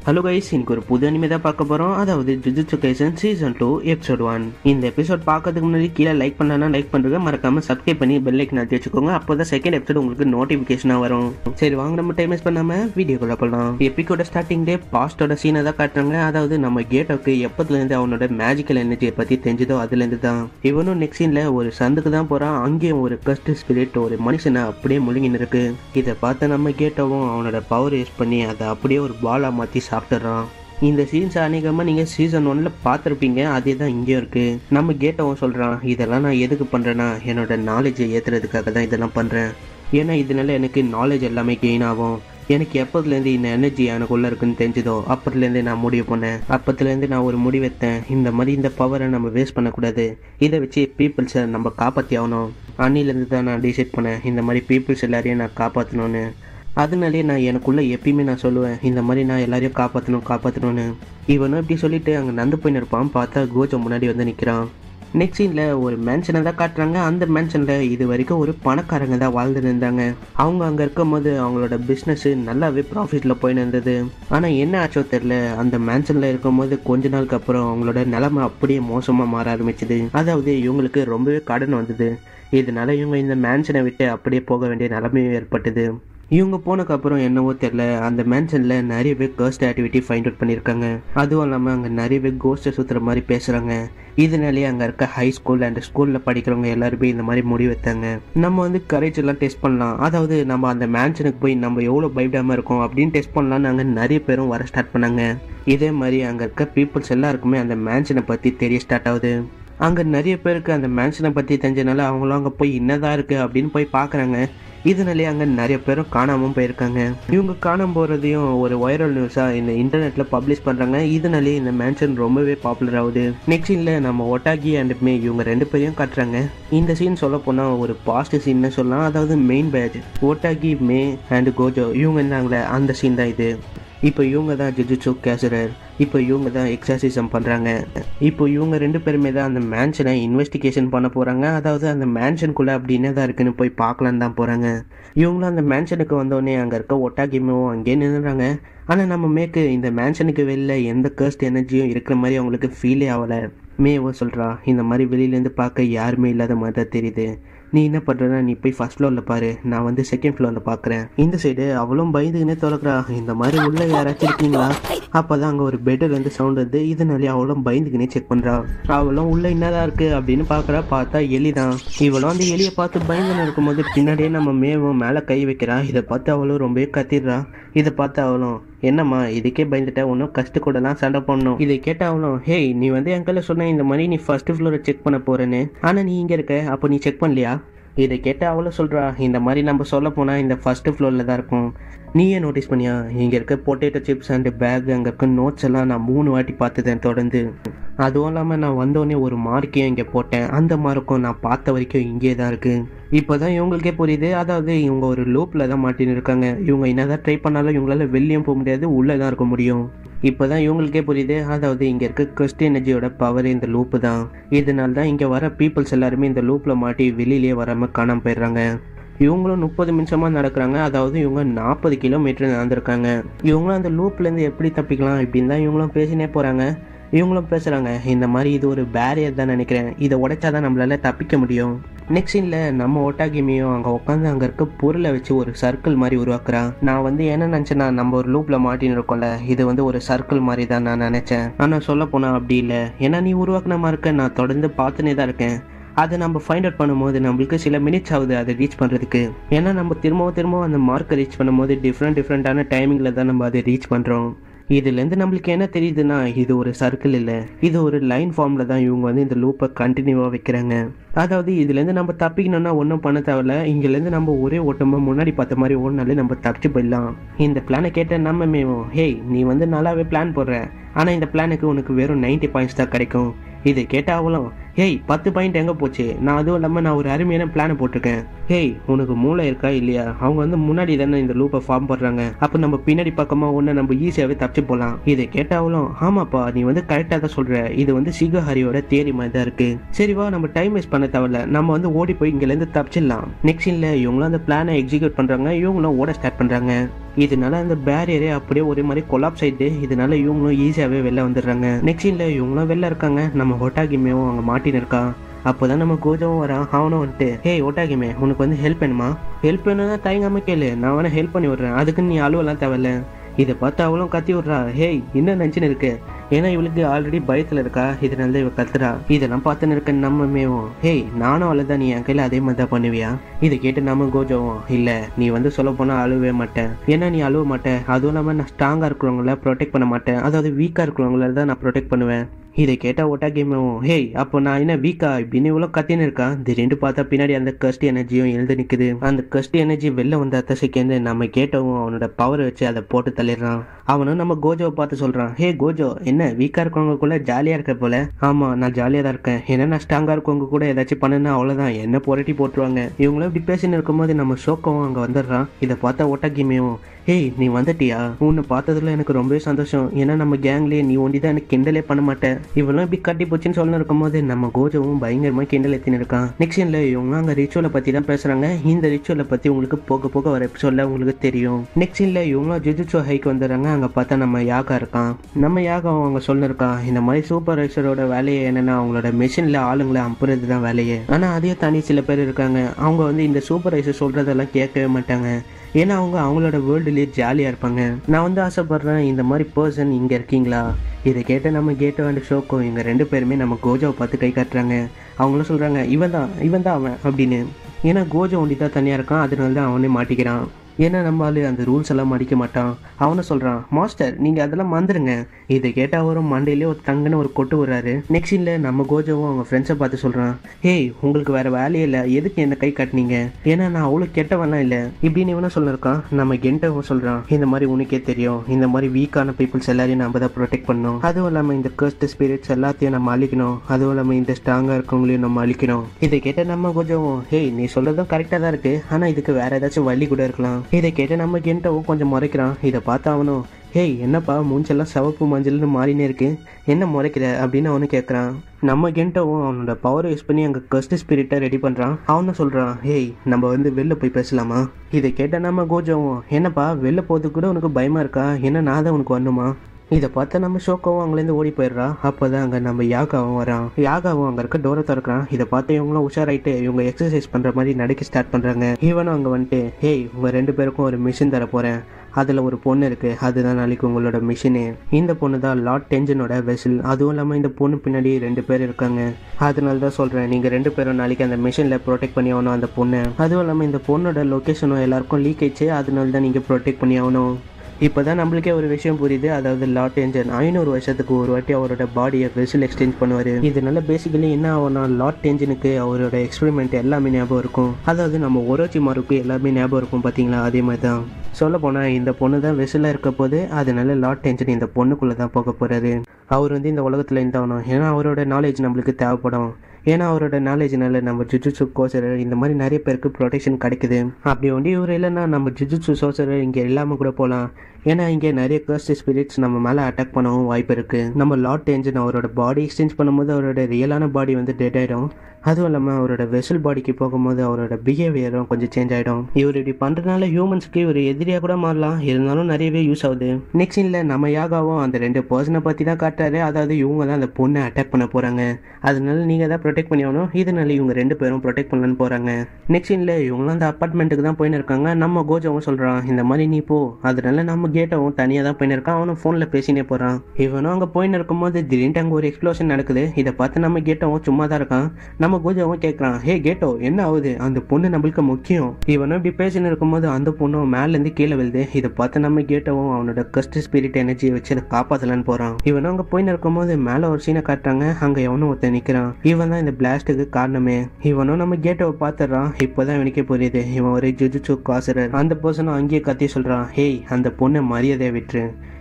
hello guys இன்னைக்கு ஒரு புது அனிமே தான் பார்க்க போகிறோம் அதாவது Jujutsu Kaisen season two episode one இந்த எபிசோட் பார்க்கறதுக்கு முன்னாடி கீழே லைக் பண்ணலன்னா லைக் பண்ணுறதுங்க மறக்காம சப்ஸ்கிரைப் பண்ணி பெல் லைக் நடத்தி வச்சுக்கோங்க அப்போ தான் செகண்ட் எபிசோட் உங்களுக்கு நோட்டிஃபிகேஷனாக வரும் சரி வாங்க நம்ம டைம் வேஸ்ட் பண்ணாமல் வீடியோக்குள்ள போகலாம் எப்பிக்கோட ஸ்டார்டிங் டே பாஸ்டோட சீனை தான் காட்டுறாங்க அதாவது நம்ம கேட்டோக்கு எப்பத்துலேருந்து அவனோட மேஜிக்கல் எனர்ஜியை பற்றி தெரிஞ்சதோ அதுலேருந்து தான் இவனும் நெக்ஸ்ட் சீனில் ஒரு சந்துக்கு தான் போகிறான் அங்கேயும் ஒரு கஸ்ட் ஸ்பிரிட் ஒரு மனுஷனை அப்படியே முழுங்கின்னு இருக்கு இதை பார்த்து நம்ம கேட்டவும் அவனோட பவர் யூஸ் பண்ணி அதை அப்படியே ஒரு பாலாக மாற்றி சாப்பிட்டுறான் இந்த சீன்ஸ் அநேகமாக நீங்கள் சீசன் ஒன்ல பார்த்துருப்பீங்க அதே தான் இங்கேயும் இருக்குது நம்ம கேட்டவும் சொல்கிறான் இதெல்லாம் நான் எதுக்கு பண்ணுறேன்னா என்னோட நாலேஜை ஏற்றுறதுக்காக தான் இதெல்லாம் பண்ணுறேன் ஏன்னா இதனால எனக்கு நாலேஜ் எல்லாமே கெயின் ஆகும் எனக்கு எப்போதுலேருந்து இந்த எனர்ஜி எனக்குள்ளே இருக்குன்னு தெரிஞ்சதோ அப்பத்துலேருந்து நான் முடிவு பண்ணேன் அப்பத்துலேருந்து நான் ஒரு முடிவெத்தேன் இந்த மாதிரி இந்த பவரை நம்ம வேஸ்ட் பண்ணக்கூடாது இதை வச்சு பீப்புள்ஸை நம்ம காப்பாற்றி ஆகணும் அன்னிலேருந்து தான் நான் டிசைட் பண்ணேன் இந்த மாதிரி பீப்புள்ஸ் எல்லாரையும் நான் காப்பாற்றணும்னு அதனாலே நான் எனக்குள்ளே எப்பயுமே நான் சொல்லுவேன் இந்த மாதிரி நான் எல்லாரையும் காப்பாற்றணும் காப்பாற்றணும்னு இவனும் இப்படி சொல்லிட்டு அங்கே நந்து போய் நிற்பான் பார்த்தா கோஜோ முன்னாடி வந்து நிற்கிறான் நெக்ஸ்ட் சீனில் ஒரு மேன்ஷனை தான் காட்டுறாங்க அந்த மேன்ஷனில் இது வரைக்கும் ஒரு பணக்காரங்க தான் வாழ்ந்துட்டு இருந்தாங்க அவங்க அங்கே இருக்கும் போது அவங்களோட பிஸ்னஸ் நல்லாவே ப்ராஃபிட்டில் போயின்னு இருந்தது ஆனால் என்ன ஆச்சோ தெரில அந்த மேன்ஷனில் இருக்கும் போது கொஞ்ச நாளுக்கு அப்புறம் அவங்களோட நிலைமை அப்படியே மோசமாக மாற ஆரம்பிச்சுது அதாவது இவங்களுக்கு ரொம்பவே கடன் வந்தது இதனால இவங்க இந்த மேன்ஷனை விட்டு அப்படியே போக வேண்டிய நிலைமையும் ஏற்பட்டது இவங்க போனதுக்கப்புறம் என்னவோ தெரில அந்த மேன்ஷனில் நிறைய பேர் கர்ஸ்ட் ஆக்டிவிட்டி ஃபைண்ட் அவுட் பண்ணியிருக்காங்க அதுவும் இல்லாமல் அங்கே நிறைய பேர் கோஸ்ட்டை சுற்றுற மாதிரி பேசுகிறாங்க இதனாலேயே அங்கே இருக்க ஹை ஸ்கூல் அண்ட் ஸ்கூலில் படிக்கிறவங்க எல்லாருமே இந்த மாதிரி முடிவெத்தாங்க நம்ம வந்து கரேஜ் எல்லாம் டெஸ்ட் பண்ணலாம் அதாவது நம்ம அந்த மேன்ஷனுக்கு போய் நம்ம எவ்வளோ பயப்படாமல் இருக்கோம் அப்படின்னு டெஸ்ட் பண்ணலாம்னு அங்கே நிறைய பேரும் வர ஸ்டார்ட் பண்ணாங்க இதே மாதிரி அங்கே இருக்க பீப்புள்ஸ் எல்லாருக்குமே அந்த மேன்ஷனை பற்றி தெரிய ஸ்டார்ட் ஆகுது அங்கே நிறைய பேருக்கு அந்த மேன்ஷனை பற்றி தெரிஞ்சனால அவங்களும் அங்கே போய் என்னதான் இருக்குது அப்படின்னு போய் பார்க்குறாங்க இதனாலே அங்கே நிறைய பேரும் காணாமல் போயிருக்காங்க இவங்க காணாம போகிறதையும் ஒரு வைரல் நியூஸாக இந்த இன்டர்நெட்டில் பப்ளிஷ் பண்ணுறாங்க இதனாலே இந்த மேன்ஷன் ரொம்பவே பாப்புலர் ஆகுது நெக்ஸ்ட் சீனில் நம்ம ஒட்டாகி அண்ட் மே இவங்க ரெண்டு பேரையும் காட்டுறாங்க இந்த சீன் சொல்ல போனால் ஒரு பாஸ்ட் சீன்னு சொல்லலாம் அதாவது main batch Utahime and Gojo இவங்க இருந்தாங்களே அந்த சீன் தான் இது இப்போ இவங்க தான் ஜிஜுச்சோ கேசரர் இப்போ இவங்க தான் எக்ஸசைசம் பண்ணுறாங்க இப்போ இவங்க ரெண்டு பேருமே தான் அந்த மேன்ஷனை இன்வெஸ்டிகேஷன் பண்ண போகிறாங்க அதாவது அந்த மேன்ஷனுக்குள்ளே அப்படி என்னதான் இருக்குன்னு போய் பார்க்கலான்னு தான் போகிறாங்க இவங்களும் அந்த மேன்ஷனுக்கு வந்தோடனே அங்கே இருக்க ஒட்டாகிமோவும் அங்கேயே நின்றுறாங்க ஆனால் நம்ம மேற்கு இந்த மேன்ஷனுக்கு வெளில எந்த கர்ஸ்ட் எனர்ஜியும் இருக்கிற மாதிரி அவங்களுக்கு ஃபீலே ஆகலை மேவோ சொல்கிறா இந்த மாதிரி வெளியிலேருந்து பார்க்க யாருமே இல்லாத மாதிரி தான் தெரியுது நீ என்ன பண்ணுறனா நீ போய் ஃபர்ஸ்ட் ஃப்ளோரில் பாரு நான் வந்து செகண்ட் ஃப்ளோரில் பார்க்குறேன் இந்த சைடு அவளும் பயந்துக்கினே திறக்கிறா இந்த மாதிரி உள்ள யாராச்சும் இருக்கீங்களா அப்போ தான் அங்கே ஒரு பெட்டிலேருந்து சவுண்ட் வந்து இதனாலே அவளும் பயந்துக்கினே செக் பண்ணுறா அவளும் உள்ள என்னதான் இருக்குது அப்படின்னு பார்க்குறா பார்த்தா எலி தான் இவளும் அந்த எலியை பார்த்து பயந்துன்னு இருக்கும்போது பின்னாடியே நம்ம மேவும் மேலே கை வைக்கிறா இதை பார்த்து அவளும் ரொம்பவே கத்திடுறா இதை பார்த்து அவளும் என்னம்மா இதுக்கே பயந்துட்ட ஒன்றும் கஷ்ட கூடலாம் சண்டை பண்ணணும் இதை கேட்ட அவளும் ஹேய் நீ வந்து என் கையில் சொன்ன இந்த மாதிரி நீ ஃபர்ஸ்ட் ஃப்ளோரை செக் பண்ண போறேன்னு ஆனால் நீ இங்கே இருக்க அப்போ நீ செக் பண்ணலையா இதை கேட்ட அவளும் சொல்கிறா இந்த மாதிரி நம்ம சொல்ல போனால் இந்த ஃபர்ஸ்ட் ஃப்ளோரில் தான் இருக்கும் நீயே நோட்டீஸ் பண்ணியா இங்கே இருக்க பொட்டேட்டோ சிப்ஸ் அண்ட் பேக் அங்கே இருக்க நோட்ஸ் எல்லாம் நான் மூணு வாட்டி பார்த்துட்டேன் தொடர்ந்து அதுவும் இல்லாமல் நான் வந்தோடனே ஒரு மார்க்கையும் இங்கே போட்டேன் அந்த மார்க்கும் நான் பார்த்த வரைக்கும் இங்கே தான் இருக்குது இப்போ தான் இவங்களுக்கே புரியுது அதாவது இவங்க ஒரு லூப்பில் தான் மாட்டின்னு இருக்காங்க இவங்க என்னதான் ட்ரை பண்ணாலும் இவங்களால வெளியும் போக முடியாது உள்ளே தான் இருக்க முடியும் இப்போ தான் இவங்களுக்கே புரியுது அதாவது இங்கே இருக்க கிறிஸ்டி எனர்ஜியோட பவர் இந்த லூப்பு தான் இதனால தான் இங்கே வர பீப்புள்ஸ் எல்லாருமே இந்த லூப்பில் மாட்டி வெளியிலேயே வராமல் காணாமல் போயிடுறாங்க இவங்களும் முப்பது நிமிஷமாக நடக்கிறாங்க அதாவது இவங்க நாற்பது கிலோமீட்டர் நடந்திருக்காங்க இவங்களும் அந்த லூப்லேருந்து எப்படி தப்பிக்கலாம் இப்படின்னு தான் இவங்களும் பேசினே போகிறாங்க இவங்களும் பேசுகிறாங்க இந்த மாதிரி இது ஒரு பேரியர் தான் நினைக்கிறேன் இதை உடைச்சா தான் நம்மளால தப்பிக்க முடியும் நெக்ஸ்ட் சீனில் நம்ம ஒட்டாகிமியும் அங்கே உட்காந்து அங்கே இருக்க பொருளை வச்சு ஒரு சர்க்கிள் மாதிரி உருவாக்குறான் நான் வந்து என்ன நினச்சேன்னா நம்ம ஒரு லூப்பில் மாட்டின்னு இருக்கோம்ல இது வந்து ஒரு சர்க்கிள் மாதிரி தான் நான் நினச்சேன் ஆனால் சொல்ல போனால் அப்படி இல்லை ஏன்னா நீ உருவாக்குன மார்க்க நான் தொடர்ந்து பார்த்துனே தான் இருக்கேன் அதை நம்ம ஃபைண்ட் அவுட் பண்ணும்போது நம்மளுக்கு சில மினிட்ஸ் ஆகுது அதை ரீச் பண்ணுறதுக்கு ஏன்னா நம்ம திரும்பவும் திரும்பவும் அந்த மார்க்கை ரீச் பண்ணும்போது டிஃப்ரெண்ட் டிஃப்ரெண்ட்டான டைமிங்கில் தான் நம்ம அதை ரீச் பண்ணுறோம் இதுலேருந்து நம்மளுக்கு என்ன தெரியுதுன்னா இது ஒரு சர்க்கிள் இல்லை இது ஒரு லைன் ஃபார்மில் தான் இவங்க வந்து இந்த லூப்பை கண்டினியூவாக வைக்கிறாங்க அதாவது இதுலேருந்து நம்ம தப்பிக்கணும்னா ஒன்றும் பண்ண தேவையில்ல இங்கேருந்து நம்ம ஒரே ஓட்டமாக முன்னாடி பார்த்த மாதிரி ஓடினாலே நம்ம தப்பிச்சு போயிடலாம் இந்த பிளானை கேட்ட நம்ம மேவும் ஹேய் நீ வந்து நல்லாவே பிளான் போடுற ஆனால் இந்த பிளானுக்கு உனக்கு வெறும் நைன்டி பாயிண்ட்ஸ் தான் கிடைக்கும் இதை கேட்ட அவளும் ஹேய் பத்து பாயிண்ட் எங்கே போச்சு நான் அதுவும் இல்லாமல் நான் ஒரு அருமையான பிளானை போட்டிருக்கேன் ஹேய் உனக்கு மூளை இருக்கா இல்லையா அவங்க வந்து முன்னாடி தானே இந்த லூப்பை ஃபார்ம் பண்ணுறாங்க அப்போ நம்ம பின்னாடி பக்கமாக ஒன்று நம்ம ஈஸியாகவே தப்பிச்சு போகலாம் இதை கேட்டாலும் ஆமாப்பா நீ வந்து கரெக்டாக தான் சொல்கிற இது வந்து சிகஹரியோட தேரி மாதிரி தான் இருக்கு சரி வா நம்ம டைம் வேஸ்ட் பண்ண தேவையில்ல நம்ம வந்து ஓடி போய் இங்கேருந்து தப்பிச்சிடலாம் நெக்ஸ்ட் இல்லை இவங்களும் அந்த பிளானை எக்ஸிக்யூட் பண்ணுறாங்க இவங்களும் ஓட ஸ்டார்ட் பண்ணுறாங்க இதனால அந்த பேரியரே அப்படியே ஒரே மாதிரி கொலாப்ஸ் ஆயிட்டு இதனால இவங்களும் ஈஸியாகவே வெளில வந்துடுறாங்க நெக்ஸ்ட் இல்லை இவங்களும் வெளில இருக்காங்க நம்ம ஹொட்டாகிமேவும் அங்கே மாட்டின்னு இருக்கா அப்போதான் நம்ம கோஜவும் வரான் அவனும் வந்துட்டு ஹே ஓட்டாகிமே உனக்கு வந்து ஹெல்ப் வேணுமா ஹெல்ப் வேணும்னா தயங்காம கேளு நான் வேணா ஹெல்ப் பண்ணி விடுறேன் அதுக்கு நீ அழுவலாம் தேவையில்ல இதை பார்த்து அவளும் கத்தி விட்றா ஹேய் என்ன நினச்சின்னு இருக்கு ஏன்னா இவளுக்கு ஆல்ரெடி பயத்தில் இருக்கா இதனால தான் இவ கத்துறா இதெல்லாம் பார்த்துன்னு இருக்க நம்மமேவும் ஹேய் நானும் அவ்வளோதான் நீ என் கையில் அதே மாதிரி தான் பண்ணுவியா இதை கேட்டு நம்ம கோஜவும் இல்லை நீ வந்து சொல்ல போனால் அழுவே மாட்டேன் ஏன்னா நீ அழுவ மாட்டேன் அதுவும் இல்லாமல் நான் ஸ்ட்ராங்காக இருக்கிறவங்கள ப்ரொடெக்ட் பண்ண மாட்டேன் அதாவது வீக்காக இருக்கிறவங்கள தான் நான் ப்ரொடெக்ட் பண்ணுவேன் இதை கேட்டா ஒட்டா கேமும் ஹேய் அப்போ நான் என்ன வீக்கா இப்படின்னு இவ்வளோ கத்தின்னு இருக்கான் திடீர்னு பார்த்தா பின்னாடி அந்த கஸ்ட் எனர்ஜியும் எழுந்து நிற்குது அந்த கஸ்ட் எனர்ஜி வெளில வந்த அத்த செகண்ட் நம்ம கேட்டவும் அவனோட பவர் வச்சு அதை போட்டு தள்ளிடுறான் அவனும் நம்ம கோஜோவை பார்த்து சொல்றான் ஹே கோஜோ என்ன வீக்கா இருக்கவங்களுக்குள்ள ஜாலியா இருக்க போல ஆமா நான் ஜாலியா தான் இருக்கேன் ஏன்னா நான் ஸ்ட்ராங்கா இருக்கவங்க கூட ஏதாச்சும் பண்ணுனா அவ்வளவுதான் என்ன புரட்டி போட்டுருவாங்க இவங்களும் இப்படி பேசின்னு இருக்கும்போது நம்ம ஷோக்கவும் அங்க வந்துடுறான் இதை பார்த்தா ஒட்டகிமையும் ஏய் நீ வந்துட்டியா உன்னை பார்த்ததுல எனக்கு ரொம்பவே சந்தோஷம் ஏன்னா நம்ம கேங்லேயே நீ ஒண்டி தான் எனக்கு கிண்டலே பண்ண மாட்டேன் இவளும் இப்படி கட்டி போச்சுன்னு சொல்லணும் இருக்கும்போது நம்ம கோஜவும் பயங்கரமா கிண்டல் எத்தின்னு இருக்கான் நெக்ஸ்ட் சீன்ல இவங்க அங்க ரிச்சுவலை பத்தி தான் பேசுறாங்க இந்த ரிச்சுவலை பத்தி உங்களுக்கு போக போக வர எபிசோட்ல உங்களுக்கு தெரியும் நெக்ஸ்ட் சீன்ல இவங்களும் ஜுஜுட்சோ ஹைக்கு வந்துடுறாங்க அங்க பார்த்தா நம்ம யாகா இருக்கான் நம்ம யாகா அவங்க சொல்லிருக்கான் இந்த மாதிரி சூப்பர்வைசரோட வேலையை என்னன்னா அவங்களோட மிஷின்ல ஆளுங்களை அனுப்புறது தான் வேலையே ஆனா அதே தாண்டி சில பேர் இருக்காங்க அவங்க வந்து இந்த சூப்பர்வைசர் சொல்றதெல்லாம் கேட்கவே மாட்டாங்க ஏன்னா அவங்க அவங்களோட வேர்ல்டுலேயே ஜாலியாக இருப்பாங்க நான் வந்து ஆசைப்படுறேன் இந்த மாதிரி பர்சன் இங்கே இருக்கீங்களா இதை கேட்ட நம்ம கேட்டோ அண்ட் ஷோக்கோ இவங்க ரெண்டு பேருமே நம்ம கோஜாவை பார்த்து கை காட்டுறாங்க அவங்களும் சொல்கிறாங்க இவன் தான் இவன் தான் அவன் அப்படின்னு ஏன்னா கோஜோ ஒண்டி தான் தனியாக இருக்கான் அதனால தான் அவனே மாட்டிக்கிறான் ஏன்னா நம்ம ஆளு அந்த ரூல்ஸ் எல்லாம் மடிக்க மாட்டான் அவனை சொல்கிறான் மாஸ்டர் நீங்கள் அதெல்லாம் மறந்துடுங்க இதை கேட்டால் அவரும் மண்டையிலே ஒரு தங்கன்னு ஒரு கொட்டு விடுறாரு நெக்ஸ்ட் இல்லை நம்ம கோஜோவும் அவங்க ஃப்ரெண்ட்ஸை பார்த்து சொல்கிறான் ஹேய் உங்களுக்கு வேற வேலையே இல்லை எதுக்கு என்ன கை காட்டினீங்க ஏன்னா நான் அவ்வளோ கெட்டவன்லாம் இல்லை இப்படின்னு இவனும் சொல்லிருக்கான் நம்ம கெண்டவும் சொல்கிறான் இந்த மாதிரி உனக்கே தெரியும் இந்த மாதிரி வீக்கான பீப்புள்ஸ் எல்லாரையும் நம்ம தான் ப்ரொடெக்ட் பண்ணணும் அதுவும் இல்லாமல் இந்த கர்ஸ்ட் ஸ்பிரிட்ஸ் எல்லாத்தையும் நம்ம அழிக்கணும் அதுவும் இல்லாமல் இந்த ஸ்ட்ராங்காக இருக்கவங்களையும் நம்ம அழிக்கணும் இதை கேட்ட நம்ம கொஞ்சம் ஹேய் நீ சொல்கிறதும் கரெக்டாக தான் இருக்குது ஆனால் இதுக்கு வேற ஏதாச்சும் வழி கூட இருக்கலாம் இதை கேட்டு நம்ம கெண்டவும் கொஞ்சம் முறைக்கிறான் இதை பார்த்து அவனும் ஹேய் என்னப்பா மூஞ்செல்லாம் சிவப்பு மஞ்சள்னு மாறினே இருக்கு என்ன முறைக்கிற அப்படின்னு அவனு கேட்குறான் நம்ம கெண்டவும் அவனோட பவர் யூஸ் பண்ணி அங்கே கஸ்ட் ஸ்பிரிட்டை ரெடி பண்ணுறான் அவனும் சொல்கிறான் ஹேய் நம்ம வந்து வெளில போய் பேசலாமா இதை கேட்ட நம்ம கோஜவும் என்னப்பா வெளில போகிறதுக்கு கூட உனக்கு பயமாக இருக்கா என்ன நான் தான் உனக்கு வரணுமா இதை பார்த்து நம்ம ஷோக்காவும் அங்கேருந்து ஓடி போயிடுறா அப்போதான் அங்கே நம்ம யாகாவும் வரான் யாகாவும் அங்கே இருக்க டோரை திறக்கிறான் இதை பார்த்து இவங்களும் உஷாராயிட்டு இவங்க எக்ஸசைஸ் பண்ணுற மாதிரி நடக்க ஸ்டார்ட் பண்ணுறாங்க இவனும் அங்கே வந்துட்டு ஹேய் உங்கள் ரெண்டு பேருக்கும் ஒரு மிஷின் தர போகிறேன் அதில் ஒரு பொண்ணு இருக்குது அதுதான் நாளைக்கு உங்களோட மிஷினு இந்த பொண்ணு தான் லார்ட் டென்ஜனோட வெசில் அதுவும் இல்லாமல் இந்த பொண்ணு பின்னாடி ரெண்டு பேர் இருக்காங்க அதனால தான் சொல்கிறேன் நீங்கள் ரெண்டு பேரும் நாளைக்கு அந்த மிஷினில் ப்ரொடெக்ட் பண்ணி ஆகணும் அந்த பொண்ணை அதுவும் இல்லாமல் இந்த பொண்ணோட லொக்கேஷனும் எல்லாருக்கும் லீக் ஆயிடுச்சு அதனால தான் நீங்கள் ப்ரொடெக்ட் பண்ணி ஆகணும் இப்போதான் நம்மளுக்கே ஒரு விஷயம் புரியுது அதாவது லாட் ஏஞ்சன் ஐநூறு வருஷத்துக்கு ஒரு வாட்டி அவரோட பாடியை வெசில் எக்ஸ்சேஞ்ச் பண்ணுவார் இதனால பேசிக்கலி என்ன ஆகும்னா லாட் ஏஞ்சனுக்கு அவரோட எக்ஸ்பெரிமெண்ட் எல்லாமே ஞாபகம் இருக்கும் அதாவது நம்ம ஒரோச்சி மாருக்கு எல்லாமே ஞாபகம் இருக்கும் பார்த்தீங்களா அதே மாதிரி தான் சொல்ல போனால் இந்த பொண்ணு தான் வெசிலாக இருக்க போது அதனால லாட் டென்ஷன் இந்த பொண்ணுக்குள்ளே தான் போக போகிறாரு அவர் வந்து இந்த உலகத்தில் இருந்தாகணும் ஏன்னா அவரோட நாலேஜ் நம்மளுக்கு தேவைப்படும் ஏன்னா அவரோட நாலேஜ்னால நம்ம ஜுஜுட்சு கோசரர் இந்த மாதிரி நிறைய பேருக்கு ப்ரொடெக்ஷன் கிடைக்குது அப்படி ஒண்டி இவர் இல்லைன்னா நம்ம ஜுஜுட்சு சோசரர் இங்கே இல்லாமல் கூட போகலாம் ஏன்னா இங்கே நிறைய கர்ஸ்ட் ஸ்பிரிட்ஸ் நம்ம மேலே அட்டாக் பண்ணவும் வாய்ப்பு இருக்குது நம்ம லாட் டென்ஜன் அவரோட பாடி எக்ஸ்சேஞ்ச் பண்ணும்போது அவரோட ரியலான பாடி வந்து டெட் ஆகிடும் அதுவும் இல்லாமல் அவரோட வெசல் பாடிக்கு போகும்போது அவரோட பிஹேவியரும் கொஞ்சம் சேஞ்ச் ஆகிடும் இவர் இப்படி பண்ணுறதுனால ஹியூமன்ஸ்க்கு இவர் எதிரியாக கூட மாறலாம் இருந்தாலும் நிறையவே யூஸ் ஆகுது நெக்ஸ்ட் சீனில் நம்ம யாகாவும் அந்த ரெண்டு பர்சனை பற்றி தான் காட்டுறாரு அதாவது இவங்க தான் அந்த பொண்ணை அட்டாக் பண்ண போகிறாங்க அதனால நீங்கள் தான் ப்ரொடெக்ட் பண்ணி ஆகணும் இதனால இவங்க ரெண்டு பேரும் ப்ரொடெக்ட் பண்ணலான்னு போகிறாங்க நெக்ஸ்ட் சீனில் இவங்களும் அந்த அப்பார்ட்மெண்ட்டுக்கு தான் போயின்னு இருக்காங்க நம்ம கோஜாவும் சொல்கிறான் இந்த மாதிரி நீ போ அதனால நம்ம கேட்டவும் தனியாக தான் போயின்னு இருக்கான் அவனும் ஃபோனில் பேசினே போகிறான் இவனும் அங்கே போயின்னு இருக்கும்போது திடீர்னு அங்கே ஒரு எக்ஸ்ப்ளோஷன் நடக்குது இதை பார்த்து நம்ம கேட்டவும் சும்மா தான் இருக்கான் நம்ம கோஜாவும் கேட்குறான் ஹே கேட்டோ என்ன ஆகுது அந்த பொண்ணு நம்மளுக்கு முக்கியம் இவனும் இப்படி பேசின்னு இருக்கும்போது அந்த பொண்ணும் மேலேருந்து கீழே விழுது இதை பார்த்து நம்ம கேட்டவும் அவனோட கஸ்ட் ஸ்பிரிட் எனர்ஜியை வச்சு அதை காப்பாற்றலான்னு போகிறான் இவனும் அங்கே போயின்னு இருக்கும்போது மேலே ஒரு சீனை காட்டுறாங்க அங்கே எவனும் ஒருத்தன் நிற்கிறான் இவன் தான் இந்த பிளாஸ்ட்டுக்கு காரணமே இவனும் நம்ம கேட்டவை பார்த்துடுறான் இப்போதான் இவனுக்கே புரியுது இவன் ஒரு ஜுஜுச்சு காசரர் அந்த பர்சனும் அங்கேயே கத்தி சொல்கிறான் ஹேய் அந்த பொண்ணை மரியாதையை விட்டுரு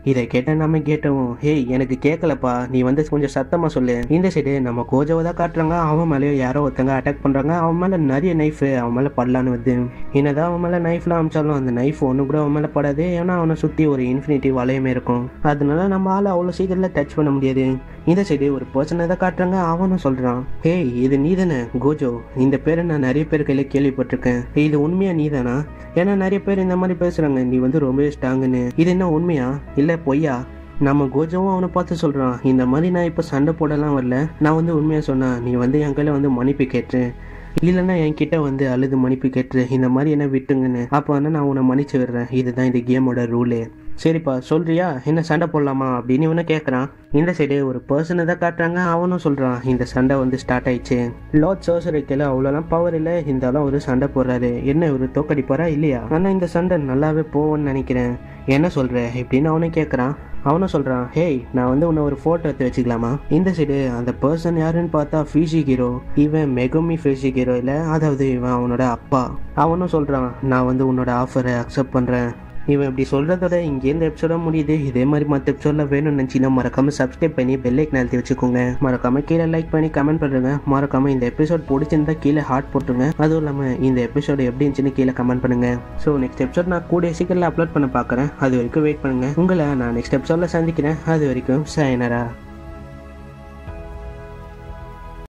இதை கேட்ட நம்ம கேட்டோம் ஹேய் எனக்கு கேட்கலப்பா நீ வந்து கொஞ்சம் சத்தமா சொல்லு இந்த சைடு நம்ம கோஜாவை தான் காட்டுறாங்க அவன் மேலேயோ யாரோ ஒருத்தங்க அட்டாக் பண்றாங்க அவன் மேல நிறைய நைஃப் அவன் மேல படலான்னு வருது என்னதான் அவன் மேல நைஃப்லாம் அமிச்சாலும் அந்த நைஃப் ஒன்று கூட அவன் மேல படாது ஏன்னா அவனை சுத்தி ஒரு இன்ஃபினிட்டி வளையமே இருக்கும் அதனால நம்ம ஆளை அவ்வளோ சீக்கிரத்தில் டச் பண்ண முடியாது இந்த சைடு ஒரு பர்சனை தான் காட்டுறாங்க அவனும் சொல்றான் ஹேய் இது நீ தானே கோஜோ இந்த பேரை நான் நிறைய பேர் கையில கேள்விப்பட்டிருக்கேன் இது உண்மையா நீ தானா ஏன்னா நிறைய பேர் இந்த மாதிரி பேசுறாங்க நீ வந்து ரொம்பவே ஸ்ட்ராங்குன்னு இது என்ன உண்மையா இல்ல பொய்யா நம்ம கோஜோவும் அவனை பார்த்து சொல்றான் இந்த மாதிரி நான் இப்போ சண்டை போடலாம் வரல நான் வந்து உண்மையா சொன்னா நீ வந்து என் கையில வந்து மன்னிப்பு கேட்டு இல்லைன்னா என்கிட்ட வந்து அழுது மன்னிப்பு கேட்டு இந்த மாதிரி என்ன விட்டுங்கன்னு அப்போ வந்து நான் உன்னை மன்னிச்சு விடுறேன் இதுதான் இந்த கேமோட ரூலு சரிப்பா சொல்றியா என்ன சண்டை போடலாமா அப்படின்னு இவனை கேட்குறான் இந்த சைடு ஒரு பர்சனை தான் காட்டுறாங்க அவனும் சொல்றான் இந்த சண்டை வந்து ஸ்டார்ட் ஆயிடுச்சு லார்ட் சோசரிக்கையில் அவ்வளோலாம் பவர் இல்லை இருந்தாலும் ஒரு சண்டை போடுறாரு என்ன ஒரு தோக்கடிப்பாரா இல்லையா ஆனால் இந்த சண்டை நல்லாவே போவோன்னு நினைக்கிறேன் என்ன சொல்ற இப்படின்னு அவனும் கேட்குறான் அவனும் சொல்றான் ஹேய் நான் வந்து உன்னை ஒரு ஃபோட்டோ எடுத்து வச்சுக்கலாமா இந்த சைடு அந்த பர்சன் யாருன்னு பார்த்தா ஃபியூசி ஹீரோ இவன் மெகுமி ஃபியூசி ஹீரோ இல்லை அதாவது இவன் அவனோட அப்பா அவனும் சொல்றான் நான் வந்து உன்னோட ஆஃபரை அக்செப்ட் பண்றேன் இவன் இப்படி சொல்றதோட இங்கே இந்த எபிசோட முடியுது இதே மாதிரி மற்ற எபிசோட்ல வேணும்னு நினச்சின்னா மறக்காம சப்ஸ்கிரைப் பண்ணி பெல்லைக் நிறுத்தி வச்சுக்கோங்க மறக்காம கீழே லைக் பண்ணி கமெண்ட் பண்ணுங்க மறக்காம இந்த எபிசோட் பிடிச்சிருந்தா கீழே ஹார்ட் போட்டுருங்க அதுவும் இல்லாமல் இந்த எபிசோடு எப்படி இருந்துச்சுன்னு கீழே கமெண்ட் பண்ணுங்க ஸோ நெக்ஸ்ட் எபிசோட் நான் கூடிய சீக்கிரம் அப்லோட் பண்ண பார்க்குறேன் அது வரைக்கும் வெயிட் பண்ணுங்க உங்களை நான் நெக்ஸ்ட் எபிசோட்ல சந்திக்கிறேன் அது வரைக்கும் சயனரா